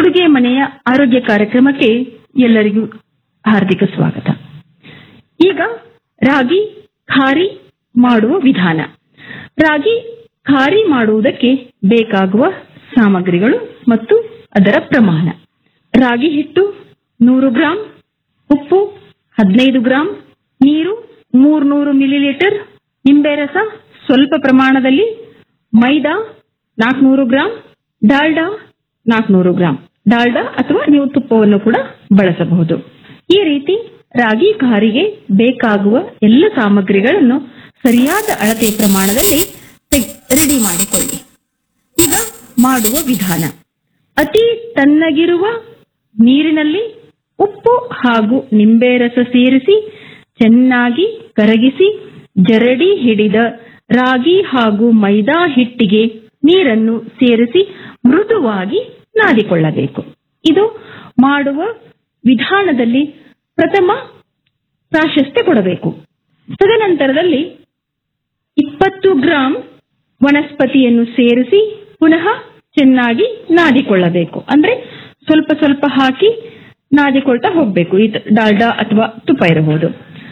ಅಡುಗೆ ಮನೆಯ ಆರೋಗ್ಯ ಕಾರ್ಯಕ್ರಮಕ್ಕೆ ಎಲ್ಲರಿಗೂ ಹಾರ್ದಿಕ ಸ್ವಾಗತ ಈಗ ರಾಗಿ ಖಾರಿ ಮಾಡುವ ವಿಧಾನ ರಾಗಿ ಖಾರಿ ಮಾಡುವುದಕ್ಕೆ ಬೇಕಾಗುವ ಸಾಮಗ್ರಿಗಳು ಮತ್ತು ಅದರ ಪ್ರಮಾಣ ರಾಗಿ ಹಿಟ್ಟು ನೂರು ಗ್ರಾಂ ಉಪ್ಪು ಹದಿನೈದು ಗ್ರಾಂ ನೀರು ಮೂರ್ನೂರು ಮಿಲಿಲೀಟರ್ ನಿಂಬೆ ರಸ ಸ್ವಲ್ಪ ಪ್ರಮಾಣದಲ್ಲಿ ಮೈದಾ ನಾಲ್ಕುನೂರು ಗ್ರಾಂ ಡಾಲ್ಡಾ ನಾಲ್ಕುನೂರು ಗ್ರಾಂ ಡಾಲ್ಡಾ ಅಥವಾ ನೀವು ತುಪ್ಪವನ್ನು ಕೂಡ ಬಳಸಬಹುದು ಈ ರೀತಿ ರಾಗಿ ಖಾರಿಗೆ ಬೇಕಾಗುವ ಎಲ್ಲ ಸಾಮಗ್ರಿಗಳನ್ನು ಸರಿಯಾದ ಅಳತೆ ಪ್ರಮಾಣದಲ್ಲಿ ರೆಡಿ ಮಾಡಿಕೊಳ್ಳಿ ಈಗ ಮಾಡುವ ವಿಧಾನ ಅತಿ ತಣ್ಣಗಿರುವ ನೀರಿನಲ್ಲಿ ಉಪ್ಪು ಹಾಗೂ ನಿಂಬೆ ರಸ ಸೇರಿಸಿ ಚೆನ್ನಾಗಿ ಕರಗಿಸಿ ಜರಡಿ ಹಿಡಿದ ರಾಗಿ ಹಾಗೂ ಮೈದಾ ಹಿಟ್ಟಿಗೆ ನೀರನ್ನು ಸೇರಿಸಿ ಮೃದುವಾಗಿ ನಾದಿಕೊಳ್ಳಬೇಕು ಇದು ಮಾಡುವ ವಿಧಾನದಲ್ಲಿ ಪ್ರಥಮ ಪ್ರಾಶಸ್ತ್ಯ ಕೊಡಬೇಕು ತದನಂತರದಲ್ಲಿ ಇಪ್ಪತ್ತು ಗ್ರಾಂ ವನಸ್ಪತಿಯನ್ನು ಸೇರಿಸಿ ಪುನಃ ಚೆನ್ನಾಗಿ ನಾದಿಕೊಳ್ಳಬೇಕು ಅಂದ್ರೆ ಸ್ವಲ್ಪ ಸ್ವಲ್ಪ ಹಾಕಿ ನಾದಿಕೊಳ್ತಾ ಹೋಗ್ಬೇಕು ಈ ಡಾಲ್ಡಾ ಅಥವಾ ತುಪ್ಪ ಇರಬಹುದು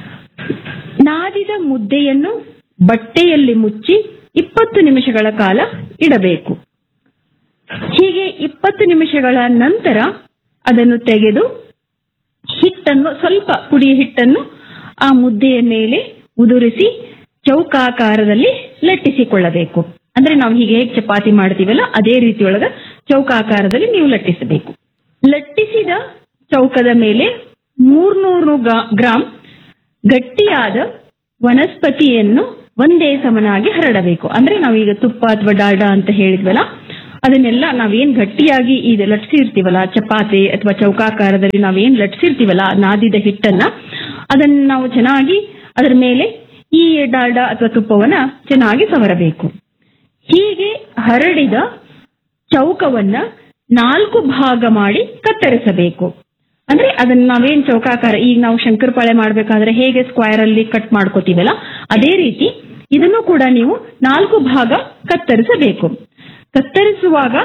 ನಾದಿದ ಮುದ್ದೆಯನ್ನು ಬಟ್ಟೆಯಲ್ಲಿ ಮುಚ್ಚಿ ಇಪ್ಪತ್ತು ನಿಮಿಷಗಳ ಕಾಲ ಇಡಬೇಕು ಹೀಗೆ ಇಪ್ಪತ್ತು ನಿಮಿಷಗಳ ನಂತರ ಅದನ್ನು ತೆಗೆದು ಹಿಟ್ಟನ್ನು ಸ್ವಲ್ಪ ಪುಡಿ ಹಿಟ್ಟನ್ನು ಆ ಮುದ್ದೆಯ ಮೇಲೆ ಉದುರಿಸಿ ಚೌಕಾಕಾರದಲ್ಲಿ ಲಟ್ಟಿಸಿಕೊಳ್ಳಬೇಕು ಅಂದ್ರೆ ನಾವು ಹೀಗೆ ಹೇಗೆ ಚಪಾತಿ ಮಾಡ್ತೀವಲ್ಲ ಅದೇ ರೀತಿಯೊಳಗ ಚೌಕಾಕಾರದಲ್ಲಿ ನೀವು ಲಟ್ಟಿಸಬೇಕು ಲಟ್ಟಿಸಿದ ಚೌಕದ ಮೇಲೆ ಮೂರ್ನೂರು ಗ್ರಾಂ ಗಟ್ಟಿಯಾದ ವನಸ್ಪತಿಯನ್ನು ಒಂದೇ ಸಮನಾಗಿ ಹರಡಬೇಕು ಅಂದ್ರೆ ನಾವೀಗ ತುಪ್ಪ ಅಥವಾ ಡಾಲ್ಡಾ ಅಂತ ಹೇಳಿದ್ವಲ್ಲ ಅದನ್ನೆಲ್ಲ ನಾವೇನ್ ಗಟ್ಟಿಯಾಗಿ ಇದು ಲಟ್ಸಿರ್ತೀವಲ್ಲ ಚಪಾತಿ ಅಥವಾ ಚೌಕಾಕಾರದಲ್ಲಿ ನಾವೇನ್ ಲಟ್ಸಿರ್ತೀವಲ್ಲ ನಾದಿದ ಹಿಟ್ಟನ್ನ ಅದನ್ನ ನಾವು ಚೆನ್ನಾಗಿ ಅದರ ಮೇಲೆ ಈ ಡಾಲ್ಡಾ ಅಥವಾ ತುಪ್ಪವನ್ನ ಚೆನ್ನಾಗಿ ಸವರಬೇಕು ಹೀಗೆ ಹರಡಿದ ಚೌಕವನ್ನ ನಾಲ್ಕು ಭಾಗ ಮಾಡಿ ಕತ್ತರಿಸಬೇಕು ಅಂದ್ರೆ ಅದನ್ನ ನಾವೇನ್ ಚೌಕಾಕಾರ ಈಗ ನಾವು ಶಂಕರಪಾಳೆ ಮಾಡ್ಬೇಕಾದ್ರೆ ಹೇಗೆ ಸ್ಕ್ವೇರ್ ಅಲ್ಲಿ ಕಟ್ ಮಾಡ್ಕೋತೀವಲ್ಲ ಅದೇ ರೀತಿ ಇದನ್ನು ಕೂಡ ನೀವು ನಾಲ್ಕು ಭಾಗ ಕತ್ತರಿಸಬೇಕು ಕತ್ತರಿಸುವಾಗ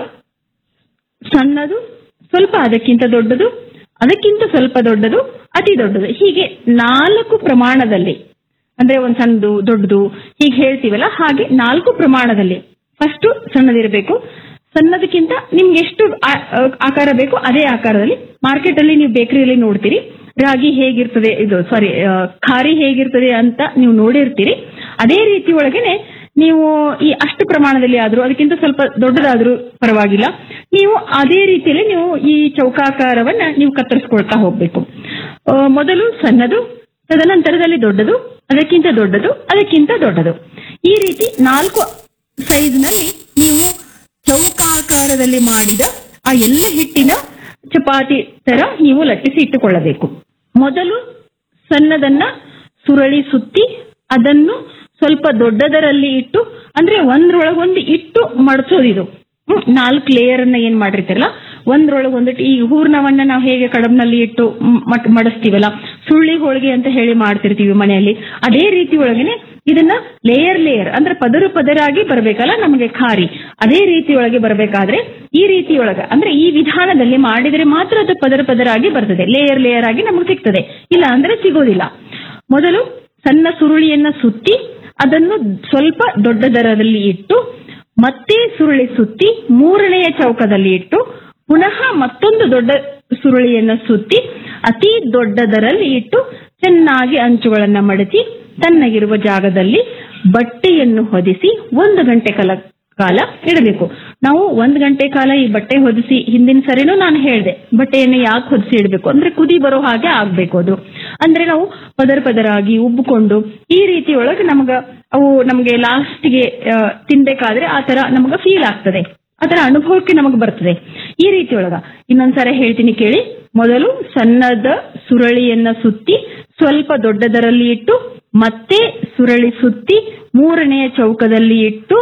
ಸಣ್ಣದು ಸ್ವಲ್ಪ ಅದಕ್ಕಿಂತ ದೊಡ್ಡದು ಅದಕ್ಕಿಂತ ಸ್ವಲ್ಪ ದೊಡ್ಡದು ಅತಿ ದೊಡ್ಡದು ಹೀಗೆ ನಾಲ್ಕು ಪ್ರಮಾಣದಲ್ಲಿ ಅಂದ್ರೆ ಒಂದ್ ಸಣ್ಣದು ದೊಡ್ಡದು ಹೀಗೆ ಹೇಳ್ತೀವಲ್ಲ ಹಾಗೆ ನಾಲ್ಕು ಪ್ರಮಾಣದಲ್ಲಿ ಫಸ್ಟ್ ಸಣ್ಣದಿರಬೇಕು ಸಣ್ಣದಕ್ಕಿಂತ ನಿಮ್ಗೆ ಎಷ್ಟು ಆಕಾರ ಬೇಕು ಅದೇ ಆಕಾರದಲ್ಲಿ ಮಾರ್ಕೆಟ್ ಅಲ್ಲಿ ನೀವು ಬೇಕರಿಯಲ್ಲಿ ನೋಡ್ತೀರಿ ರಾಗಿ ಹೇಗಿರ್ತದೆ ಇದು ಸಾರಿ ಖಾರಿ ಹೇಗಿರ್ತದೆ ಅಂತ ನೀವು ನೋಡಿರ್ತೀರಿ ಅದೇ ರೀತಿ ಒಳಗೇನೆ ನೀವು ಈ ಅಷ್ಟು ಪ್ರಮಾಣದಲ್ಲಿ ಆದ್ರೂ ಅದಕ್ಕಿಂತ ಸ್ವಲ್ಪ ದೊಡ್ಡದಾದ್ರೂ ಪರವಾಗಿಲ್ಲ ನೀವು ಅದೇ ರೀತಿಯಲ್ಲಿ ನೀವು ಈ ಚೌಕಾಕಾರವನ್ನ ನೀವು ಕತ್ತರಿಸ್ಕೊಳ್ತಾ ಹೋಗ್ಬೇಕು ಮೊದಲು ಸಣ್ಣದು ತದನಂತರದಲ್ಲಿ ದೊಡ್ಡದು ಅದಕ್ಕಿಂತ ದೊಡ್ಡದು ಅದಕ್ಕಿಂತ ದೊಡ್ಡದು ಈ ರೀತಿ ನಾಲ್ಕು ಸೈಜ್ ನಲ್ಲಿ ನೀವು ಚೌಕಾಕಾರದಲ್ಲಿ ಮಾಡಿದ ಆ ಎಲ್ಲ ಹಿಟ್ಟಿನ ಚಪಾತಿ ತರ ನೀವು ಲಟ್ಟಿಸಿ ಇಟ್ಟುಕೊಳ್ಳಬೇಕು ಮೊದಲು ಸಣ್ಣದನ್ನ ಸುರಳಿ ಸುತ್ತಿ ಅದನ್ನು ಸ್ವಲ್ಪ ದೊಡ್ಡದರಲ್ಲಿ ಇಟ್ಟು ಅಂದ್ರೆ ಒಂದ್ರೊಳಗೊಂದು ಇಟ್ಟು ಮಡಚೋದಿದು ನಾಲ್ಕು ಲೇಯರ್ ಅನ್ನ ಏನ್ ಮಾಡಿರ್ತೀರಲ್ಲ ಒಂದ್ರೊಳಗೊಂದಿಟ್ಟು ಈ ಹೂರ್ಣವನ್ನ ನಾವು ಹೇಗೆ ಕಡಬ್ನಲ್ಲಿ ಇಟ್ಟು ಮಡಿಸ್ತೀವಲ್ಲ ಸುಳ್ಳಿ ಹೋಳಿಗೆ ಅಂತ ಹೇಳಿ ಮಾಡ್ತಿರ್ತೀವಿ ಮನೆಯಲ್ಲಿ ಅದೇ ರೀತಿ ಒಳಗೇನೆ ಇದನ್ನ ಲೇಯರ್ ಲೇಯರ್ ಅಂದ್ರೆ ಪದರು ಪದರಾಗಿ ಬರಬೇಕಲ್ಲ ನಮಗೆ ಖಾರಿ ಅದೇ ರೀತಿ ಒಳಗೆ ಬರಬೇಕಾದ್ರೆ ಈ ರೀತಿ ಒಳಗ ಅಂದ್ರೆ ಈ ವಿಧಾನದಲ್ಲಿ ಮಾಡಿದ್ರೆ ಮಾತ್ರ ಅದು ಪದರ ಪದರಾಗಿ ಬರ್ತದೆ ಲೇಯರ್ ಲೇಯರ್ ಆಗಿ ನಮಗೆ ಸಿಗ್ತದೆ ಇಲ್ಲ ಅಂದ್ರೆ ಸಿಗೋದಿಲ್ಲ ಮೊದಲು ಸಣ್ಣ ಸುರುಳಿಯನ್ನ ಸುತ್ತಿ ಅದನ್ನು ಸ್ವಲ್ಪ ದೊಡ್ಡ ದರದಲ್ಲಿ ಇಟ್ಟು ಮತ್ತೆ ಸುರುಳಿ ಸುತ್ತಿ ಮೂರನೆಯ ಚೌಕದಲ್ಲಿ ಇಟ್ಟು ಪುನಃ ಮತ್ತೊಂದು ದೊಡ್ಡ ಸುರುಳಿಯನ್ನು ಸುತ್ತಿ ಅತಿ ದೊಡ್ಡದರಲ್ಲಿ ಇಟ್ಟು ಚೆನ್ನಾಗಿ ಅಂಚುಗಳನ್ನ ಮಡಚಿ ತನ್ನಗಿರುವ ಜಾಗದಲ್ಲಿ ಬಟ್ಟೆಯನ್ನು ಹೊದಿಸಿ ಒಂದು ಗಂಟೆ ಕಾಲ ಕಾಲ ಇಡಬೇಕು ನಾವು ಒಂದ್ ಗಂಟೆ ಕಾಲ ಈ ಬಟ್ಟೆ ಹೊದಿಸಿ ಹಿಂದಿನ ಸರಿನೂ ನಾನು ಹೇಳಿದೆ ಬಟ್ಟೆಯನ್ನು ಯಾಕೆ ಹೊದಿಸಿ ಇಡಬೇಕು ಅಂದ್ರೆ ಕುದಿ ಬರೋ ಹಾಗೆ ಆಗ್ಬೇಕು ಅದು ಅಂದ್ರೆ ನಾವು ಪದರ ಪದರಾಗಿ ಉಬ್ಬಿಕೊಂಡು ಈ ರೀತಿ ಒಳಗೆ ನಮಗ ಅವು ನಮಗೆ ಲಾಸ್ಟ್ಗೆ ತಿನ್ಬೇಕಾದ್ರೆ ಆ ತರ ನಮಗ ಫೀಲ್ ಆಗ್ತದೆ ಅದರ ಅನುಭವಕ್ಕೆ ನಮಗೆ ಬರ್ತದೆ ಈ ರೀತಿ ಒಳಗ ಇನ್ನೊಂದ್ಸಲ ಹೇಳ್ತೀನಿ ಕೇಳಿ ಮೊದಲು ಸಣ್ಣದ ಸುರಳಿಯನ್ನ ಸುತ್ತಿ ಸ್ವಲ್ಪ ದೊಡ್ಡದರಲ್ಲಿ ಇಟ್ಟು ಮತ್ತೆ ಸುರಳಿ ಸುತ್ತಿ ಮೂರನೆಯ ಚೌಕದಲ್ಲಿ ಇಟ್ಟು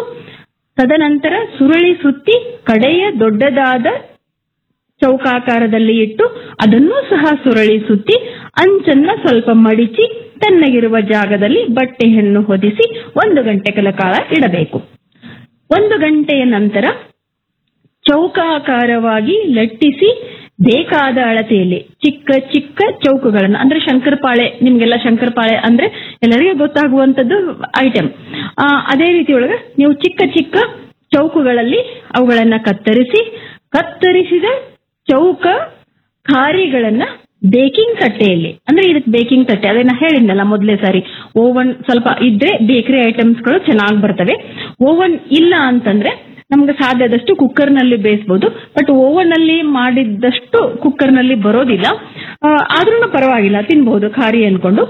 ತದನಂತರ ಸುರಳಿ ಸುತ್ತಿ ಕಡೆಯ ದೊಡ್ಡದಾದ ಚೌಕಾಕಾರದಲ್ಲಿ ಇಟ್ಟು ಅದನ್ನೂ ಸಹ ಸುರಳಿ ಸುತ್ತಿ ಅಂಚನ್ನ ಸ್ವಲ್ಪ ಮಡಿಚಿ ತನ್ನಗಿರುವ ಜಾಗದಲ್ಲಿ ಬಟ್ಟೆಯನ್ನು ಹೊದಿಸಿ ಒಂದು ಗಂಟೆಗಳ ಕಾಲ ಇಡಬೇಕು ಒಂದು ಗಂಟೆಯ ನಂತರ ಚೌಕಾಕಾರವಾಗಿ ಲಟ್ಟಿಸಿ ಬೇಕಾದ ಅಳತೆಯಲ್ಲಿ ಚಿಕ್ಕ ಚಿಕ್ಕ ಚೌಕಗಳನ್ನ ಅಂದ್ರೆ ಶಂಕರಪಾಳೆ ನಿಮ್ಗೆಲ್ಲ ಶಂಕರಪಾಳೆ ಅಂದ್ರೆ ಎಲ್ಲರಿಗೂ ಗೊತ್ತಾಗುವಂತದ್ದು ಐಟಮ್ ಅದೇ ರೀತಿ ಒಳಗೆ ನೀವು ಚಿಕ್ಕ ಚಿಕ್ಕ ಚೌಕಗಳಲ್ಲಿ ಅವುಗಳನ್ನ ಕತ್ತರಿಸಿ ಕತ್ತರಿಸಿದ ಚೌಕ ಖಾರಿಗಳನ್ನ ಬೇಕಿಂಗ್ ತಟ್ಟೆಯಲ್ಲಿ ಅಂದ್ರೆ ಇದಕ್ಕೆ ಬೇಕಿಂಗ್ ತಟ್ಟೆ ಅದನ್ನ ಹೇಳಿದ್ನಲ್ಲ ಮೊದಲೇ ಸಾರಿ ಓವನ್ ಸ್ವಲ್ಪ ಇದ್ರೆ ಬೇಕರಿ ಐಟಮ್ಸ್ಗಳು ಚೆನ್ನಾಗಿ ಬರ್ತವೆ ಓವನ್ ಇಲ್ಲ ಅಂತಂದ್ರೆ ನಮ್ಗೆ ಸಾಧ್ಯದಷ್ಟು ಕುಕ್ಕರ್ ನಲ್ಲಿ ಬೇಯಿಸಬಹುದು ಬಟ್ ಓವನ್ ಅಲ್ಲಿ ಮಾಡಿದ್ದಷ್ಟು ಕುಕ್ಕರ್ ನಲ್ಲಿ ಬರೋದಿಲ್ಲ ಆದ್ರೂ ಪರವಾಗಿಲ್ಲ ತಿನ್ಬಹುದು ಖಾರಿ ಅನ್ಕೊಂಡು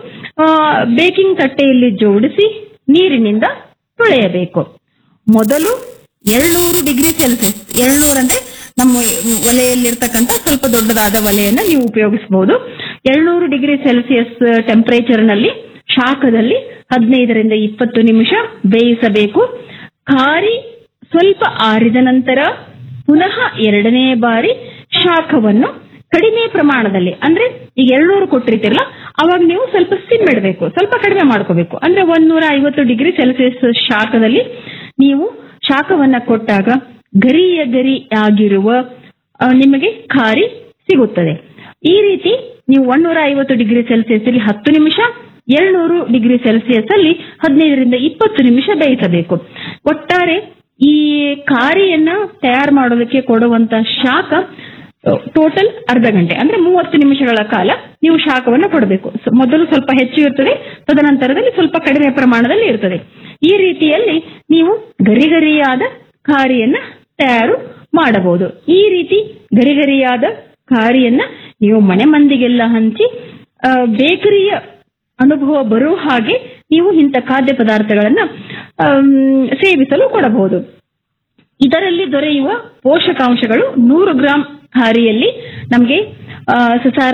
ಬೇಕಿಂಗ್ ತಟ್ಟೆಯಲ್ಲಿ ಜೋಡಿಸಿ ನೀರಿನಿಂದ ತೊಳೆಯಬೇಕು ಮೊದಲು ಏಳ್ನೂರು ಡಿಗ್ರಿ ಸೆಲ್ಸಿಯಸ್ ಏಳ್ನೂರು ಅಂದ್ರೆ ನಮ್ಮ ಒಲೆಯಲ್ಲಿರ್ತಕ್ಕಂಥ ಸ್ವಲ್ಪ ದೊಡ್ಡದಾದ ಒಲೆಯನ್ನ ನೀವು ಉಪಯೋಗಿಸಬಹುದು ಏಳ್ನೂರು ಡಿಗ್ರಿ ಸೆಲ್ಸಿಯಸ್ ಟೆಂಪರೇಚರ್ ನಲ್ಲಿ ಶಾಖದಲ್ಲಿ ಹದಿನೈದರಿಂದ ಇಪ್ಪತ್ತು ನಿಮಿಷ ಬೇಯಿಸಬೇಕು ಖಾರಿ ಸ್ವಲ್ಪ ಆರಿದ ನಂತರ ಪುನಃ ಎರಡನೇ ಬಾರಿ ಶಾಖವನ್ನು ಕಡಿಮೆ ಪ್ರಮಾಣದಲ್ಲಿ ಅಂದ್ರೆ ಈಗ ಏಳ್ನೂರು ಕೊಟ್ಟಿರ್ತಿರಲ್ಲ ಅವಾಗ ನೀವು ಸ್ವಲ್ಪ ಸಿಮ್ ಇಡಬೇಕು ಸ್ವಲ್ಪ ಕಡಿಮೆ ಮಾಡ್ಕೋಬೇಕು ಅಂದ್ರೆ ಒಂದೂರ ಐವತ್ತು ಡಿಗ್ರಿ ಸೆಲ್ಸಿಯಸ್ ಶಾಖದಲ್ಲಿ ನೀವು ಶಾಖವನ್ನ ಕೊಟ್ಟಾಗ ಗರಿಯ ಗರಿ ಆಗಿರುವ ಆ, ನಿಮಗೆ ಖಾರಿ ಸಿಗುತ್ತದೆ ಈ ರೀತಿ ನೀವು ಒಂದೂರ ಐವತ್ತು ಡಿಗ್ರಿ ಸೆಲ್ಸಿಯಸ್ ಅಲ್ಲಿ ಹತ್ತು ನಿಮಿಷ ಏಳ್ನೂರು ಡಿಗ್ರಿ ಸೆಲ್ಸಿಯಸ್ ಅಲ್ಲಿ ಹದಿನೈದರಿಂದ ಇಪ್ಪತ್ತು ನಿಮಿಷ ಬೇಯಿಸಬೇಕು ಒಟ್ಟಾರೆ ಈ ಖಾರಿಯನ್ನ ತಯಾರು ಮಾಡೋದಕ್ಕೆ ಕೊಡುವಂತ ಶಾಖ ಟೋಟಲ್ ಅರ್ಧ ಗಂಟೆ ಅಂದ್ರೆ ಮೂವತ್ತು ನಿಮಿಷಗಳ ಕಾಲ ನೀವು ಶಾಖವನ್ನು ಕೊಡಬೇಕು ಸ- ಮೊದಲು ಸ್ವಲ್ಪ ಹೆಚ್ಚು ಇರ್ತದೆ ತದನಂತರದಲ್ಲಿ ಸ್ವಲ್ಪ ಕಡಿಮೆ ಪ್ರಮಾಣದಲ್ಲಿ ಇರ್ತದೆ ಈ ರೀತಿಯಲ್ಲಿ ನೀವು ಗರಿಗರಿಯಾದ ಖಾರಿಯನ್ನ ತಯಾರು ಮಾಡಬಹುದು ಈ ರೀತಿ ಗರಿಗರಿಯಾದ ಖಾರಿಯನ್ನ ನೀವು ಮನೆ ಮಂದಿಗೆಲ್ಲ ಹಂಚಿ ಆ, ಬೇಕರಿಯ ಅನುಭವ ಬರೋ ಹಾಗೆ ನೀವು ಇಂಥ ಖಾದ್ಯ ಪದಾರ್ಥಗಳನ್ನ ಆಮ್, ಸೇವಿಸಲು ಕೊಡಬಹುದು ಇದರಲ್ಲಿ ದೊರೆಯುವ ಪೋಷಕಾಂಶಗಳು ನೂರು ಗ್ರಾಂ ಖಾರಿಯಲ್ಲಿ ನಮಗೆ ಸಸಾರ